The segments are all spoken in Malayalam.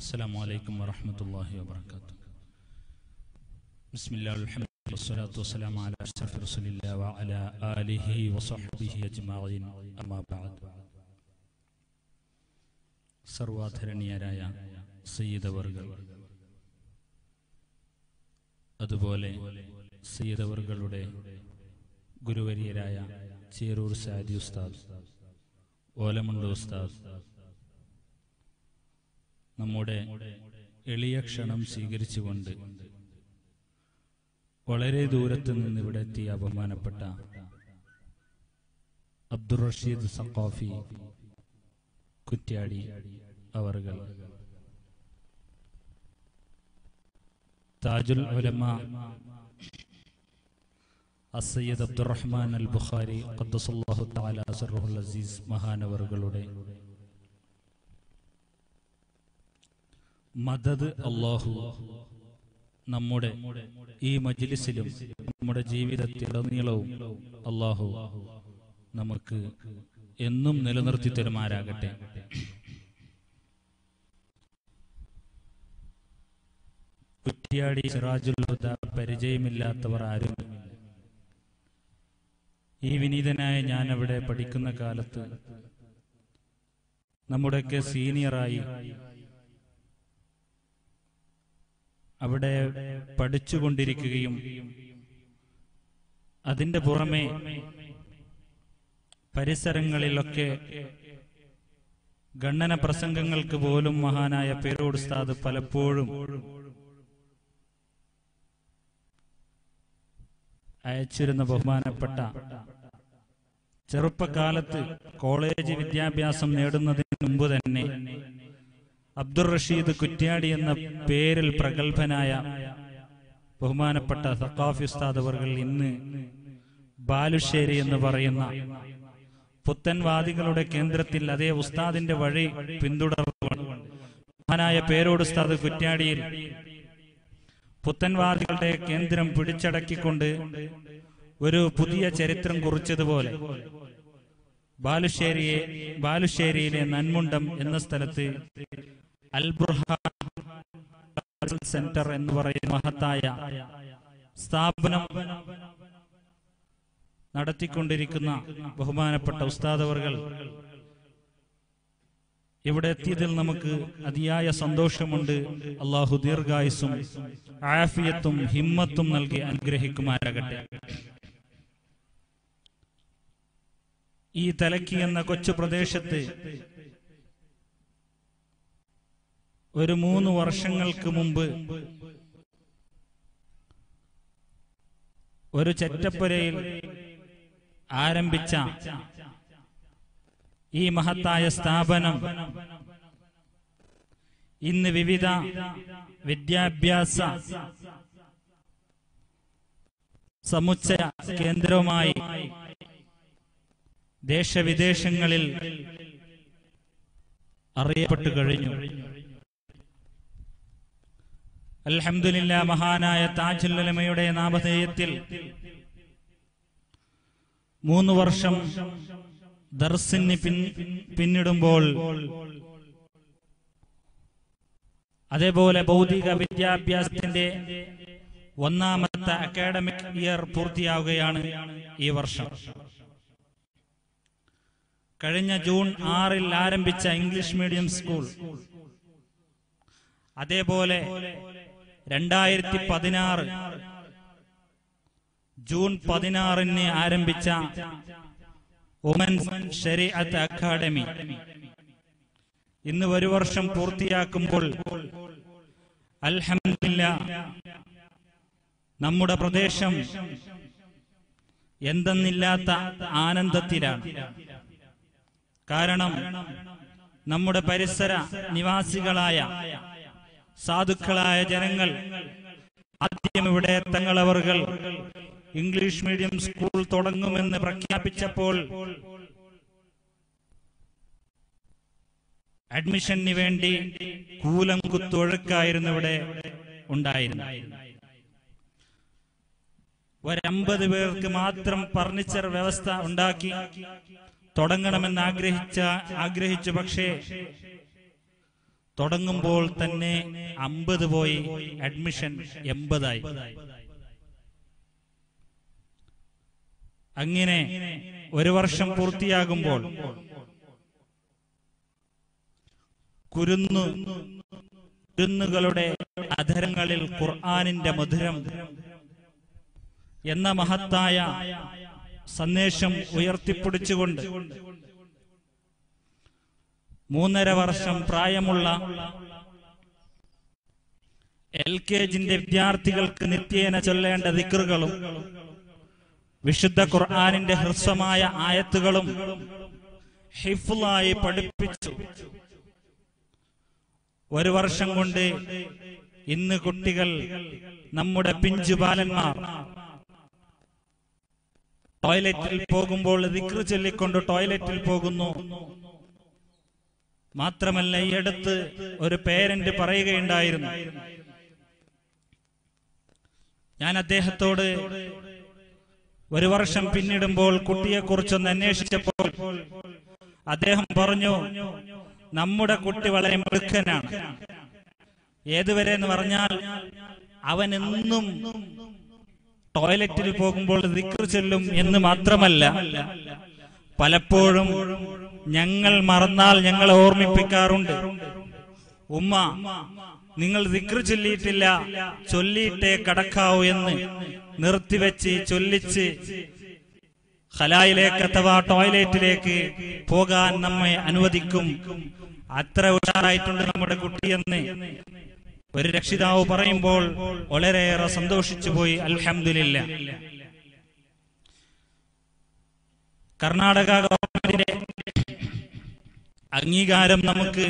السلام عليكم ورحمة الله وبركاته بسم الله والحمد لله والصلاة والسلام على أشرف رسول الله وعلى آله وصحبه أجمعين أما بعد സർവാധരണീയരായ സയ്യിദവർകൾ അതുപോലെ സയ്യിദവർകളുടെ ഗുരുവര്യരായ ചേരൂർ സാദി ഉസ്താദ് ഓലമുണ്ട് ഉസ്താദ് നമ്മുടെ എളിയ ക്ഷണം സ്വീകരിച്ചുകൊണ്ട് വളരെ ദൂരത്ത് നിന്ന് ഇവിടെ എത്തിയ ബഹുമാനപ്പെട്ട അബ്ദുൾ റഷീദ് സഖാഫി കുറ്റ്യാടി അവർകൾ താജുൽ ഉലമ അസയ്യദ് അബ്ദുറഹ്മാൻ അൽ ബുഖാരി ഖദ്ദസല്ലാഹു തആല അസറുൽ അസീസ് മഹാനവറുകളുടെ മദത് അള്ളാഹു നമ്മുടെ ഈ മജ്ലിസിലും നമ്മുടെ ജീവിതത്തിലുടനീളവും അള്ളാഹു നമുക്ക് എന്നും നിലനിർത്തി തരുമാരാകട്ടെ കുറ്റിയാടി സിറാജുൽ ഹുദ പരിചയമില്ലാത്തവർ ആരും ഈ വിനീതനായ ഞാൻ അവിടെ പഠിക്കുന്ന കാലത്ത് നമ്മുടെയൊക്കെ സീനിയറായി അവിടെ പഠിച്ചുകൊണ്ടിരിക്കുകയും അതിന്റെ പുറമെ പരിസരങ്ങളിലൊക്കെ ഗണ്ണന പ്രസംഗങ്ങൾക്ക് പോലും മഹാനായ പേരോട് ഉസ്താദ് പലപ്പോഴും അയച്ചിരുന്ന ബഹുമാനപ്പെട്ട ചെറുപ്പകാലത്ത് കോളേജ് വിദ്യാഭ്യാസം നേടുന്നതിന് മുമ്പ് തന്നെ അബ്ദുൾ റഷീദ് കുറ്റ്യാടി എന്ന പേരിൽ പ്രഗത്ഭനായ ബഹുമാനപ്പെട്ട സഖാഫി ഉസ്താദ് അവർകൾ ഇന്ന് ബാലുശ്ശേരി എന്ന് പറയുന്ന പുത്തൻവാദികളുടെ കേന്ദ്രത്തിൽ അതേ ഉസ്താദിന്റെ വഴി പിന്തുടർന്നുകൊണ്ട് മഹാനായ പേരോട് ഉസ്താദ് കുറ്റ്യാടിയിൽ പുത്തൻവാദികളുടെ കേന്ദ്രം പിടിച്ചടക്കിക്കൊണ്ട് ഒരു പുതിയ ചരിത്രം കുറിച്ചതുപോലെ ബാലുശ്ശേരിയെ ബാലുശ്ശേരിയിലെ നന്മുണ്ടം എന്ന സ്ഥലത്ത് അൽബുർഹാൻ സെന്റർ എന്ന് പറയുന്ന മഹത്തായ സ്ഥാപനം നടത്തിക്കൊണ്ടിരിക്കുന്ന ബഹുമാനപ്പെട്ട ഉസ്താദവർകൾ ഇവിടെ എത്തിയതിൽ നമുക്ക് അതിയായ സന്തോഷമുണ്ട് അള്ളാഹു ദീർഘായുസും ആഫിയത്തും ഹിമ്മത്തും നൽകി അനുഗ്രഹിക്കുമാരാകട്ടെ ഈ തലക്കി എന്ന കൊച്ചു പ്രദേശത്ത് ഒരു മൂന്ന് വർഷങ്ങൾക്ക് മുമ്പ് ഒരു ചെറ്റപ്പുരയിൽ ആരംഭിച്ച ഈ മഹത്തായ സ്ഥാപനം ഇന്ന് വിവിധ വിദ്യാഭ്യാസ സമുച്ചയ കേന്ദ്രവുമായി ദേശവിദേശങ്ങളിൽ അറിയപ്പെട്ടു കഴിഞ്ഞു അൽഹംദുലില്ല മഹാനായ താജുല്ലമയുടെ നാമധേയത്തിൽ മൂന്ന് വർഷം ദർസിന് പിൻ പിന്നിടുമ്പോൾ അതേപോലെ ഭൗതിക വിദ്യാഭ്യാസത്തിന്റെ ഒന്നാമത്തെ അക്കാഡമിക് ഇയർ പൂർത്തിയാവുകയാണ് ഈ വർഷം കഴിഞ്ഞ ജൂൺ ആറിൽ ആരംഭിച്ച ഇംഗ്ലീഷ് മീഡിയം സ്കൂൾ അതേപോലെ രണ്ടായിരത്തി പതിനാറ് ജൂൺ പതിനാറിന് ആരംഭിച്ച വുമൻസ് ഷരീഅത്ത് അക്കാഡമി ഇന്ന് ഒരു വർഷം പൂർത്തിയാക്കുമ്പോൾ അൽഹമില്ല നമ്മുടെ പ്രദേശം എന്തെന്നില്ലാത്ത ആനന്ദത്തിലാണ് കാരണം നമ്മുടെ പരിസര നിവാസികളായ സാധുക്കളായ ജനങ്ങൾ ആദ്യം ഇവിടെ തങ്ങളവറുകൾ ഇംഗ്ലീഷ് മീഡിയം സ്കൂൾ തുടങ്ങുമെന്ന് പ്രഖ്യാപിച്ചപ്പോൾ അഡ്മിഷന് വേണ്ടി കൂലം കുത്തൊഴുക്കായിരുന്നു ഇവിടെ ഉണ്ടായിരുന്നു ഒരമ്പത് പേർക്ക് മാത്രം ഫർണിച്ചർ വ്യവസ്ഥ ഉണ്ടാക്കി തുടങ്ങണമെന്ന് ആഗ്രഹിച്ച ആഗ്രഹിച്ചു പക്ഷേ തുടങ്ങുമ്പോൾ തന്നെ അമ്പത് പോയി അഡ്മിഷൻ എൺപതായി അങ്ങനെ ഒരു വർഷം പൂർത്തിയാകുമ്പോൾ കുരുന്നു കുരുന്നുകളുടെ അധരങ്ങളിൽ ഖുർആാനിന്റെ മധുരം എന്ന മഹത്തായ സന്ദേശം ഉയർത്തിപ്പിടിച്ചുകൊണ്ട് മൂന്നര വർഷം പ്രായമുള്ള എൽ കെ ജിന്റെ വിദ്യാർത്ഥികൾക്ക് നിത്യേന ചൊല്ലേണ്ട ദിക്റുകളും വിശുദ്ധ ഖുർആാനിന്റെ ഹ്രസ്വമായ ആയത്തുകളും ഹിഫുലായി പഠിപ്പിച്ചു ഒരു വർഷം കൊണ്ട് ഇന്ന് കുട്ടികൾ നമ്മുടെ പിഞ്ചു ബാലന്മാർ ടോയ്ലറ്റിൽ പോകുമ്പോൾ ദിക്റ് ചൊല്ലിക്കൊണ്ട് ടോയ്ലറ്റിൽ പോകുന്നു മാത്രമല്ല ഈ അടുത്ത് ഒരു പേരന്റ് പറയുകയുണ്ടായിരുന്നു ഞാൻ അദ്ദേഹത്തോട് ഒരു വർഷം പിന്നിടുമ്പോൾ കുട്ടിയെക്കുറിച്ചൊന്ന് അന്വേഷിച്ചപ്പോൾ അദ്ദേഹം പറഞ്ഞു നമ്മുടെ കുട്ടി വളരെ മിടുക്കനാണ് ഏതുവരെ എന്ന് പറഞ്ഞാൽ അവൻ എന്നും ടോയ്ലറ്റിൽ പോകുമ്പോൾ ദിക്ർ ചൊല്ലും എന്ന് മാത്രമല്ല പലപ്പോഴും ഞങ്ങൾ മറന്നാൽ ഞങ്ങളെ ഓർമ്മിപ്പിക്കാറുണ്ട് ഉമ്മ നിങ്ങൾ ദിക്ർ ചൊല്ലിയിട്ടില്ല ചൊല്ലിയിട്ടേ കടക്കാവൂ എന്ന് നിർത്തിവെച്ച് ചൊല്ലിച്ച് ഖലായിലേക്ക് അഥവാ ടോയ്ലറ്റിലേക്ക് പോകാൻ നമ്മെ അനുവദിക്കും അത്ര ഉഷാറായിട്ടുണ്ട് നമ്മുടെ കുട്ടിയെന്ന് ഒരു രക്ഷിതാവ് പറയുമ്പോൾ വളരെയേറെ സന്തോഷിച്ചു പോയി അൽഹംദുലില്ല കർണാടക ഗവൺമെന്റിന്റെ അംഗീകാരം നമുക്ക്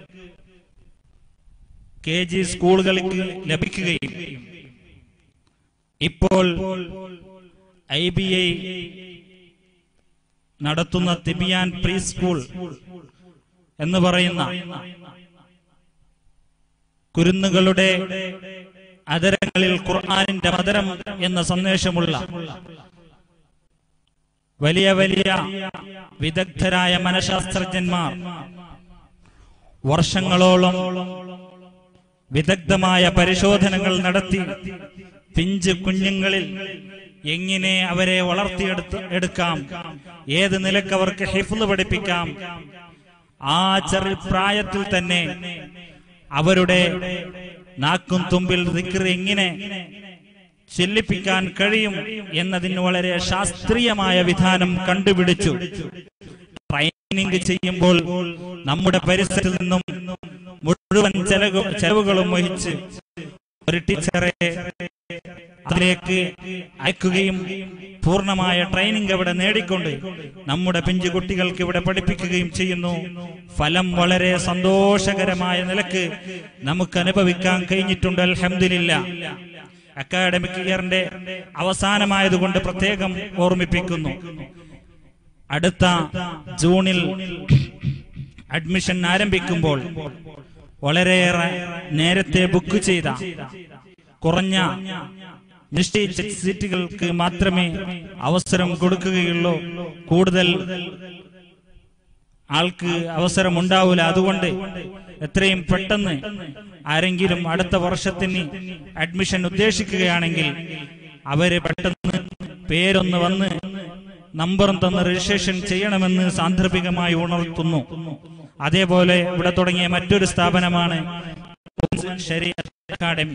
കെ ജി സ്കൂളുകൾക്ക് ലഭിക്കുകയും ഇപ്പോൾ ഐ ബി ഐ നടത്തുന്ന തിബിയാൻ പ്രീ സ്കൂൾ എന്ന് പറയുന്ന കുരുന്നുകളുടെ അതരങ്ങളിൽ ഖുർആാനിന്റെ മധുരം എന്ന സന്ദേശമുള്ള വലിയ വലിയ വിദഗ്ധരായ മനഃശാസ്ത്രജ്ഞന്മാർ വർഷങ്ങളോളം വിദഗ്ധമായ പരിശോധനകൾ നടത്തി പിഞ്ച് കുഞ്ഞുങ്ങളിൽ എങ്ങനെ അവരെ വളർത്തിയെടുത്ത് എടുക്കാം ഏത് നിലക്ക് അവർക്ക് ഹിഫ്ല് പഠിപ്പിക്കാം ആ ചെറു പ്രായത്തിൽ തന്നെ അവരുടെ നാക്കും തുമ്പിൽ ദിക്ർ എങ്ങനെ ചെല്ലിപ്പിക്കാൻ കഴിയും എന്നതിന് വളരെ ശാസ്ത്രീയമായ വിധാനം കണ്ടുപിടിച്ചു ട്രെയിനിങ് ചെയ്യുമ്പോൾ നമ്മുടെ പരിസരത്തിൽ നിന്നും മുഴുവൻ ചെലവ് ചെലവുകളും വഹിച്ച് ഒരു ടീച്ചറെ അതിലേക്ക് അയക്കുകയും പൂർണ്ണമായ ട്രെയിനിങ് അവിടെ നേടിക്കൊണ്ട് നമ്മുടെ പിഞ്ചു കുട്ടികൾക്ക് ഇവിടെ പഠിപ്പിക്കുകയും ചെയ്യുന്നു ഫലം വളരെ സന്തോഷകരമായ നിലക്ക് നമുക്ക് അനുഭവിക്കാൻ കഴിഞ്ഞിട്ടുണ്ട് അൽഹംദുലില്ല അക്കാഡമിക് ഇയറിന്റെ അവസാനമായതുകൊണ്ട് പ്രത്യേകം ഓർമ്മിപ്പിക്കുന്നു അടുത്ത ജൂണിൽ അഡ്മിഷൻ ആരംഭിക്കുമ്പോൾ വളരെയേറെ നേരത്തെ ബുക്ക് ചെയ്ത കുറഞ്ഞ നിശ്ചയിച്ച സീറ്റുകൾക്ക് മാത്രമേ അവസരം കൊടുക്കുകയുള്ളൂ കൂടുതൽ ആൾക്ക് അവസരം ഉണ്ടാവില്ല അതുകൊണ്ട് എത്രയും പെട്ടെന്ന് ആരെങ്കിലും അടുത്ത വർഷത്തിന് അഡ്മിഷൻ ഉദ്ദേശിക്കുകയാണെങ്കിൽ അവര് പെട്ടെന്ന് പേരൊന്ന് വന്ന് നമ്പറും തന്ന് രജിസ്ട്രേഷൻ ചെയ്യണമെന്ന് സാന്ദർഭികമായി ഉണർത്തുന്നു അതേപോലെ ഇവിടെ തുടങ്ങിയ മറ്റൊരു സ്ഥാപനമാണ് ശരീഅത്ത് അക്കാഡമി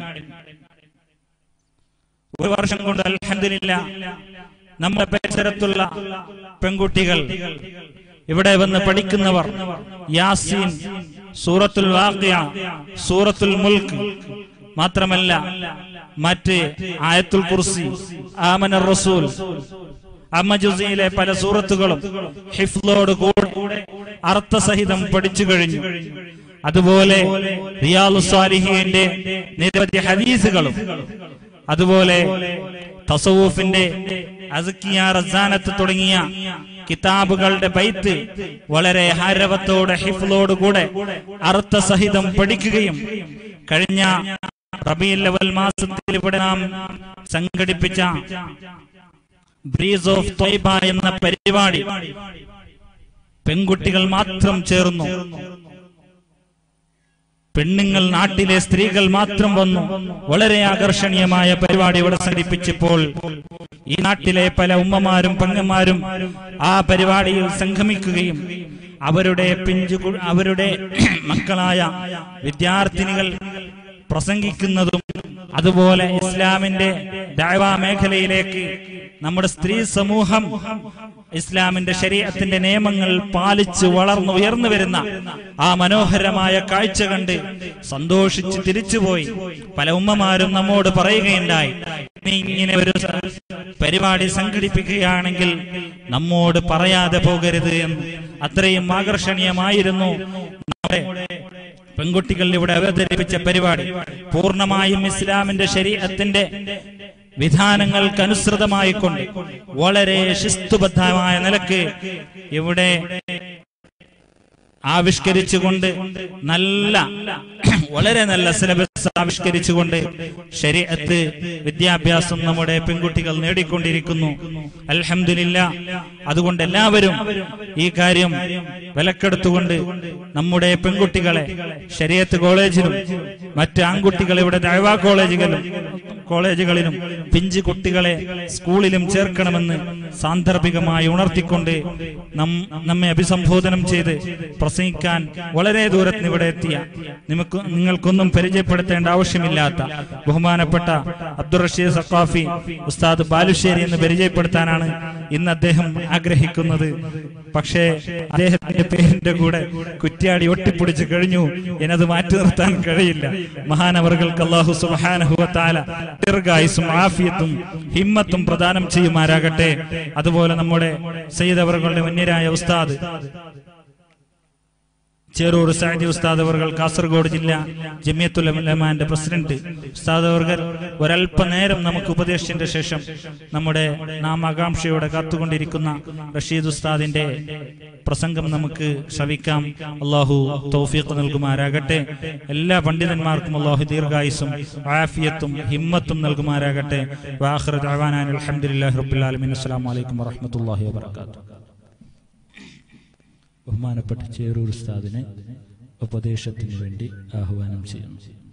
ഒരു വർഷം കൊണ്ട് അൽഹംദുലില്ല നമ്മുടെ പരിസരത്തുള്ള പെൺകുട്ടികൾ ഇവിടെ വന്ന് പഠിക്കുന്നവർ യാസീൻ സൂറത്തുൽ വാഖിയ സൂറത്തുൽ മുൽക്ക് മാത്രമല്ല മറ്റ് ആയത്തുൽ കുർസി ആമന റസൂൽ അമ്മജുസിയിലെ പല സൂറത്തുകളും ഹിഫ്ലോട് കൂടെ അർത്ഥസഹിതം പഠിച്ചു കഴിഞ്ഞു അതുപോലെ റിയാലു സ്വാലിഹിന്റെ നിരവധി ഹദീസുകളും അതുപോലെ തസവൂഫിന്റെ അസക്കിയ റസാനത്ത് തുടങ്ങിയ കിതാബുകളുടെ ബൈത്ത് വളരെ ഹാരവത്തോടെ ഹിഫ്ലോടുകൂടെ അർത്ഥസഹിതം പഠിക്കുകയും കഴിഞ്ഞ റബീൽ ലെവൽ മാസത്തിൽ ഇവിടെ നാം സംഘടിപ്പിച്ച ബ്രീസ് ഓഫ് ത്വയ്ബ എന്ന പരിപാടി പെൺകുട്ടികൾ മാത്രം ചേർന്നു പെണ്ണുങ്ങൾ നാട്ടിലെ സ്ത്രീകൾ മാത്രം വന്നു വളരെ ആകർഷണീയമായ പരിപാടി ഇവിടെ സംഘടിപ്പിച്ചപ്പോൾ ഈ നാട്ടിലെ പല ഉമ്മമാരും പെങ്ങന്മാരും ആ പരിപാടിയിൽ സംഗമിക്കുകയും അവരുടെ പിഞ്ചു കു- അവരുടെ മക്കളായ വിദ്യാർത്ഥിനികൾ പ്രസംഗിക്കുന്നതും അതുപോലെ ഇസ്ലാമിന്റെ ദഅവാ മേഖലയിലേക്ക് നമ്മുടെ സ്ത്രീ സമൂഹം ഇസ്ലാമിന്റെ ശരീരത്തിന്റെ നിയമങ്ങൾ പാലിച്ച് വളർന്നു ഉയർന്നു വരുന്ന ആ മനോഹരമായ കാഴ്ച കണ്ട് സന്തോഷിച്ച് തിരിച്ചുപോയി പല ഉമ്മമാരും നമ്മോട് പറയുകയുണ്ടായി "നീ ഇങ്ങനെ ഒരു സ- പരിപാടി സംഘടിപ്പിക്കുകയാണെങ്കിൽ നമ്മോട് പറയാതെ പോകരുത് എന്ന് അത്രയും ആകർഷണീയമായിരുന്നു നമ്മുടെ പെൺകുട്ടികൾ ഇവിടെ അവതരിപ്പിച്ച പരിപാടി പൂർണ്ണമായും ഇസ്ലാമിന്റെ ശരീരത്തിന്റെ വിധാനങ്ങൾക്ക് അനുസൃതമായിക്കൊണ്ട് വളരെ ശിസ്തുബദ്ധമായ നിലക്ക് ഇവിടെ ആവിഷ്കരിച്ചുകൊണ്ട് നല്ല വളരെ നല്ല സിലബസ് ആവിഷ്കരിച്ചുകൊണ്ട് ശരീരത്ത് വിദ്യാഭ്യാസം നമ്മുടെ പെൺകുട്ടികൾ നേടിക്കൊണ്ടിരിക്കുന്നു അൽഹംദുലില്ല അതുകൊണ്ട് എല്ലാവരും ഈ കാര്യം വിലക്കെടുത്തുകൊണ്ട് നമ്മുടെ പെൺകുട്ടികളെ ശരീരത്ത് കോളേജിലും മറ്റ് ആൺകുട്ടികൾ ഇവിടെ ദഴവാ കോളേജുകളിലും കോളേജുകളിലും പിഞ്ചു കുട്ടികളെ സ്കൂളിലും ചേർക്കണമെന്ന് സാന്ദർഭികമായി ഉണർത്തിക്കൊണ്ട് നം- നമ്മെ അഭിസംബോധനം ചെയ്ത് പ്രസംഗിക്കാൻ വളരെ ദൂരത്തിന് ഇവിടെ എത്തിയ നമുക്ക് നിങ്ങൾക്കൊന്നും പരിചയപ്പെടുത്തേണ്ട ആവശ്യമില്ലാത്ത ബഹുമാനപ്പെട്ട അബ്ദുൾ റഷീദ് സഖാഫി ഉസ്താദ് ബാലുശ്ശേരി എന്ന് പരിചയപ്പെടുത്താനാണ് ഇന്ന് അദ്ദേഹം ആഗ്രഹിക്കുന്നത് പക്ഷേ അദ്ദേഹത്തിന്റെ പേരിന്റെ കൂടെ കുറ്റ്യാടി ഒട്ടിപ്പിടിച്ച് കഴിഞ്ഞു എന്നത് മാറ്റി നിർത്താൻ കഴിയില്ല മഹാനവറുകൾക്ക് അള്ളാഹു സുബാനഹുവത്താല ദീർഘായുസും ആഫിയത്തും ഹിമ്മത്തും പ്രദാനം ചെയ്യുമാരാകട്ടെ അതുപോലെ നമ്മുടെ സയ്യിദ് അവറുകളുടെ മുന്നിരായ ഉസ്താദ് ചേറൂർ സാജി ഉസ്താദ് അവർകൾ കാസർഗോഡ് ജില്ല ജമിയത്തുൽ ഉലമാന്റെ പ്രസിഡന്റ് ഉസ്താദ് അവർകൾ ഒരല്പനേരം നമുക്ക് ഉപദേശിച്ചതിന്റെ ശേഷം നമ്മുടെ നാം ആകാംക്ഷയോടെ കാത്തുകൊണ്ടിരിക്കുന്ന റഷീദ് ഉസ്താദിന്റെ പ്രസംഗം നമുക്ക് ശ്രവിക്കാം അള്ളാഹു തൗഫീഖ് നൽകുമാരാകട്ടെ എല്ലാ പണ്ഡിതന്മാർക്കും അള്ളാഹു ദീർഘായുസും ആഫിയത്തും ഹിമ്മത്തും നൽകുമാരാകട്ടെ വാഹ്റ ദഅവാനാൻ അൽഹംദുലില്ലാഹി റബ്ബിൽ ആലമീൻ അസ്സലാമു അലൈക്കും വറഹ്മത്തുള്ളാഹി വബറകാതുഹു ബഹുമാനപ്പെട്ട ചേരൂർ ഉസ്താദിനെ ഉപദേശത്തിന് വേണ്ടി ആഹ്വാനം ചെയ്യുന്നു